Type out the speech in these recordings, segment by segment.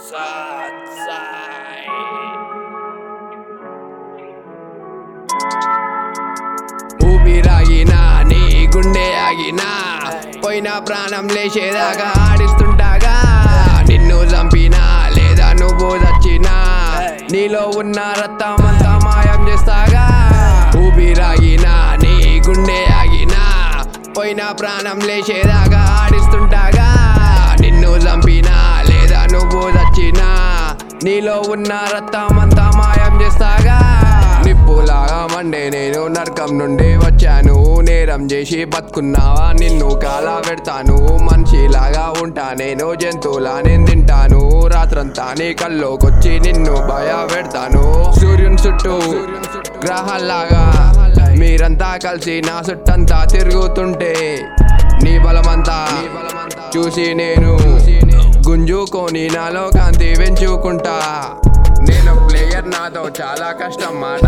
Sunshine. ఊపిరాగినా నీ గుండె ఆగినా పోయిన ప్రాణం లేచేదాకా ఆడిస్తుంటాగా నిన్ను చంపినా లేదా నువ్వు చచ్చినా నీలో ఉన్న రక్తమంతా మాయం చేస్తాగా ఊపిరాగినా నీ గుండె ఆగినా పోయిన ప్రాణం లేచేదాకా ఆడిస్తుంటాగా నిన్ను చంపినా లేదా నువ్వు చచ్చినా నీలో ఉన్న రక్తమంతా మాయం చేస్తాగా నిప్పులాగా మండే నేను నరకం నుండి వచ్చాను నేరం చేసి బతుకున్నావా నిన్ను కాలా పెడతాను మనిషిలాగా ఉంటా నేను జంతువులా నేను తింటాను రాత్రంతా నీ కల్లోకొచ్చి నిన్ను భయ పెడతాను సూర్యుని చుట్టూ గ్రహాల్లాగా మీరంతా కలిసి నా చుట్టంతా తిరుగుతుంటే నీ బలమంతా చూసి నేను గుంజుకొని నాలో కాంతి పెంచుకుంటా నేను ప్లేయర్ నాతో చాలా కష్టం మాట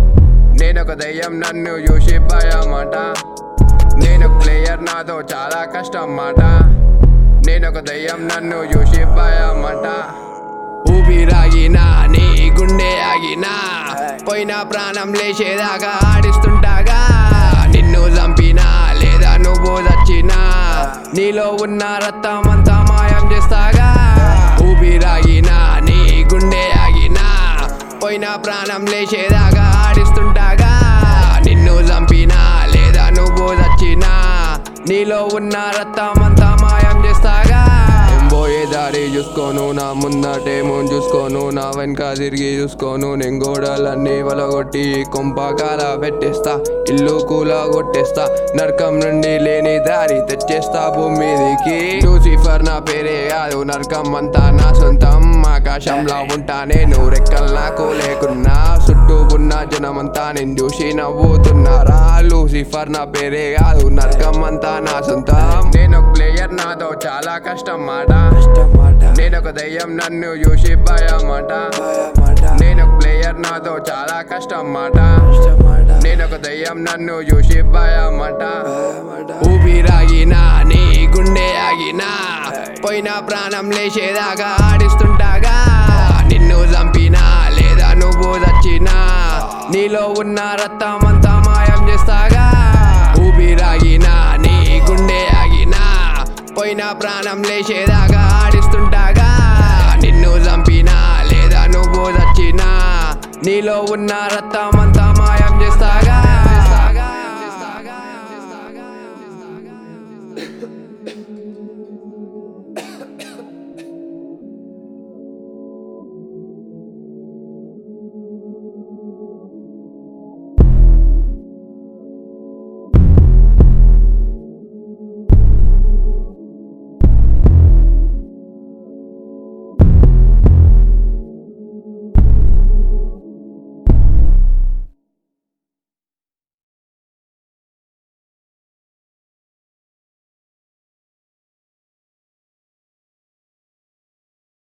నేనొక దయ్యం నన్ను చూసి భయమాట నేను ప్లేయర్ నాతో చాలా కష్టం మాట నేనొక దయ్యం నన్ను చూసి భయమాట ఊపిరాగినా నీ గుండె ఆగినా పోయిన ప్రాణం లేచేదాకా ఆడిస్తుంటాగా నిన్ను చంపినా లేదా నువ్వు చచ్చినా నీలో ఉన్న రక్తమంతా మాయం చేస్తాగా ఊపిరాగినా నీ గుండె ఆగినా పోయిన ప్రాణం లేచేదాకా ఆడిస్తుంటాగా నిన్ను చంపినా లేదా నువ్వు చచ్చినా నీలో ఉన్న రక్తమంతా మాయం చేస్తాగా నేను పోయే దారి చూసుకోను నా ముందటేమో చూసుకోను నా వెనక తిరిగి చూసుకోను నేను గోడలన్నీ వలగొట్టి కొంపకాల పెట్టేస్తా ఇల్లు కూల కొట్టేస్తా నరకం నుండి లేని దారి తెచ్చేస్తా భూమి మీదికి లూసిఫర్ నా పేరే కాదు నరకం అంతా నా సొంతం ఆకాశంలో ఉంటా నేను రెక్కలు నాకు లేకున్నా చుట్టూ ఉన్న జనమంతా నేను చూసి నవ్వుతున్నారా లూసిఫర్ నా పేరే కాదు నరకం అంతా నా సొంతం నేను ఒక ప్లేయర్ నాతో చాలా కష్టం మాట నేను ఒక దయ్యం నన్ను చూసి భయమాట నేను ఒక ప్లేయర్ నాతో చాలా కష్టం మాట నేను ఒక దయ్యం నన్ను చూసి భయమాట ఊపిరాగినా నీ గుండె ఆగినా పోయిన ప్రాణం లేచేదాకా ఆడిస్తుంటాగా నిన్ను చంపినా లేదా నువ్వు చచ్చినా నీలో ఉన్న రక్తమంతా మాయం చేస్తాగా ఊపిరాగినా నీ గుండె ఆగినా పోయిన ప్రాణం లేచేదాకా ఆడిస్తుంటాగా నిన్ను చంపినా లేదా నువ్వు చచ్చినా నీలో ఉన్న రక్తమంతా మాయం